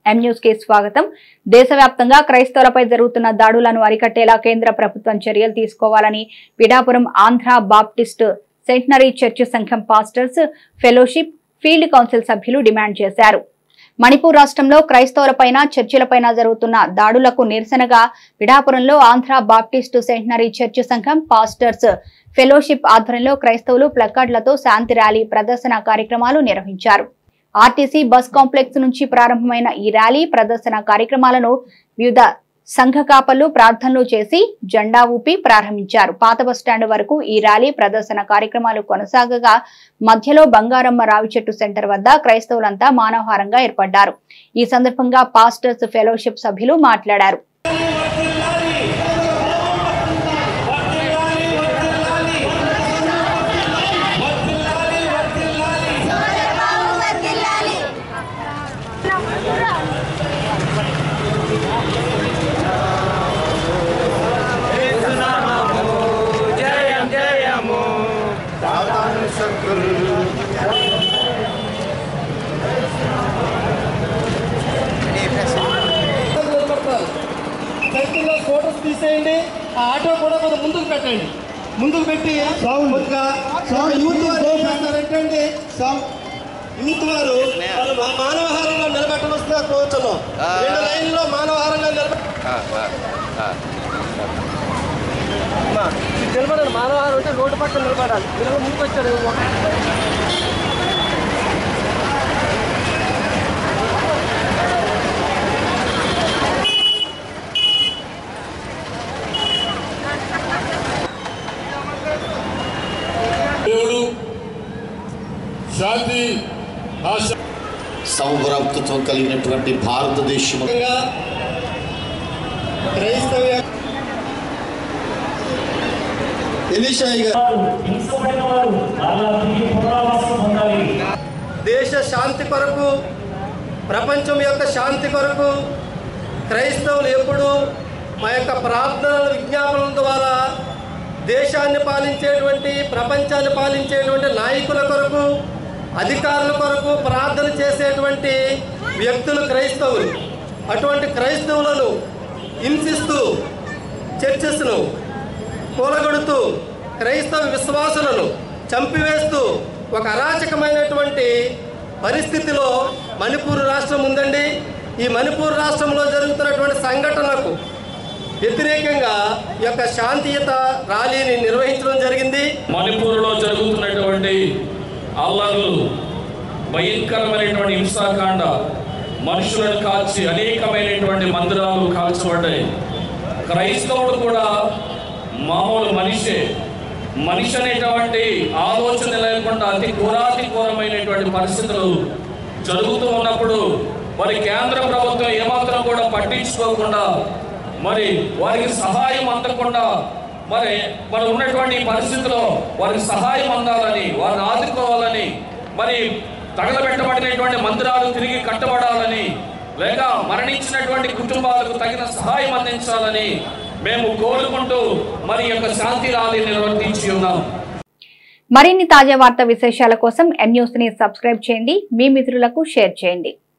M news కి స్వాగతం దేశవ్యాప్తంగా క్రైస్తవులపై జరుగుతున్న దాడులను అరికట్టేలా కేంద్ర ప్రభుత్వం చర్యలు తీసుకోవాలని Pithapuram Andhra Baptist centenary church సంఘం పాస్టర్స్ ఫెలోషిప్ ఫీల్డ్ కౌన్సిల్ సభ్యులు డిమాండ్ చేశారు మణిపూర్ రాష్ట్రంలో క్రైస్తవులపైన చర్చిలపైన జరుగుతున్న దాడులకు నిరసనగా పిఠాపురంలో ఆంధ్ర బాప్టిస్టు సెంటనరీ చర్చి సంఘం పాస్టర్స్ ఫెలోషిప్ ఆధ్వర్యంలో క్రైస్తవులు ప్లకార్డులతో శాంతి ర్యాలీ ప్రదర్శన కార్యక్రమాలు నిర్వహించారు ఆర్టీసీ బస్ కాంప్లెక్స్ నుంచి ప్రారంభమైన ఈ ర్యాలీ ప్రదర్శన కార్యక్రమాలను వివిధ సంఘ కాపలు ప్రార్థనలు చేసి జెండా ఊపి ప్రారంభించారు పాత బస్టాండ్ వరకు ఈ ర్యాలీ ప్రదర్శన కార్యక్రమాలు కొనసాగగా మధ్యలో బంగారమ్మ రావి చెట్టు సెంటర్ వద్ద క్రైస్తవులంతా మానవహారంగా ఏర్పడ్డారు ఈ సందర్భంగా పాస్టర్స్ ఫెలోషిప్ సభ్యులు మాట్లాడారు జయం జయము నిలబడతారు సైకిల్లో ఫోటోస్ తీసేయండి ఆ ఆటో కూడా కొంత ముందుకు పెట్టండి ముందుకు పెట్టి కొద్దిగా యూత్ వారు ఏం చేస్తారంటే అండి యూత్ వారు వాళ్ళు మా- మానవహారంగా నిలబెట్టవలసిన కోరుతున్నాం రెండు లైన్లో మానవహారంగా నిలబెట్ట అమ్మా, మీరు నిలబడండి మానవహారం అంటే రోడ్డు పక్కన నిలబడాలి మీరు ముందుకు వచ్చారు ఒక- దేవుడు శాంతి ఆశ సమగ్రత్వం కలిగినటువంటి భారతదేశం ముఖ్యంగా క్రైస్తవ ఎలిషాయి గారు దేశ శాంతి కొరకు ప్రపంచం యొక్క శాంతి కొరకు క్రైస్తవులు ఎప్పుడు మా యొక్క ప్రార్థనల విజ్ఞాపనల ద్వారా దేశాన్ని పాలించేటువంటి ప్రపంచాన్ని పాలించేటువంటి నాయకుల కొరకు అధికారుల కొరకు ప్రార్థన చేసేటువంటి వ్యక్తులు క్రైస్తవులు అటువంటి క్రైస్తవులను హింసిస్తూ చర్చెస్ను కూలగొడుతూ క్రైస్తవ విశ్వాసులను చంపివేస్తూ ఒక అరాచకమైనటువంటి పరిస్థితిలో మణిపూర్ రాష్ట్రం ఉందండి ఈ మణిపూర్ రాష్ట్రంలో జరుగుతున్నటువంటి సంఘటనలకు వ్యతిరేకంగా ఈ యొక్క శాంతియుత ర్యాలీని నిర్వహించడం జరిగింది మణిపూర్లో జరుగుతున్నటువంటి అల్లర్లు భయంకరమైనటువంటి హింసాకాండ మనుషులను కాల్చి అనేకమైనటువంటి మందిరాలు కాల్చబడ్డాయి క్రైస్తవుడు కూడా మామూలు మనిషే మనిషి అనేటువంటి ఆలోచన లేకుండా అతి ఘోరాతి ఘోరమైనటువంటి పరిస్థితులు జరుగుతూ ఉన్నప్పుడు మరి కేంద్ర ప్రభుత్వం ఏమాత్రం కూడా పట్టించుకోకుండా మరి వారికి సహాయం అందకుండా మరి మరి ఉన్నటువంటి ఈ పరిస్థితిలో వారికి సహాయం అందాలని వారిని ఆదుకోవాలని మరి తగలబెట్టబడినటువంటి మందిరాలు తిరిగి కట్టబడాలని లేక మరణించినటువంటి కుటుంబాలకు తగిన సహాయం అందించాలని మేము కోరుకుంటూ మరి ఈ యొక్క శాంతి ర్యాలీ నిర్వర్తించి ఉన్నాం మరిన్ని తాజా వార్తా విశేషాల కోసం ఎం న్యూస్ ని సబ్స్క్రైబ్ చేయండి మీ మిత్రులకు షేర్ చేయండి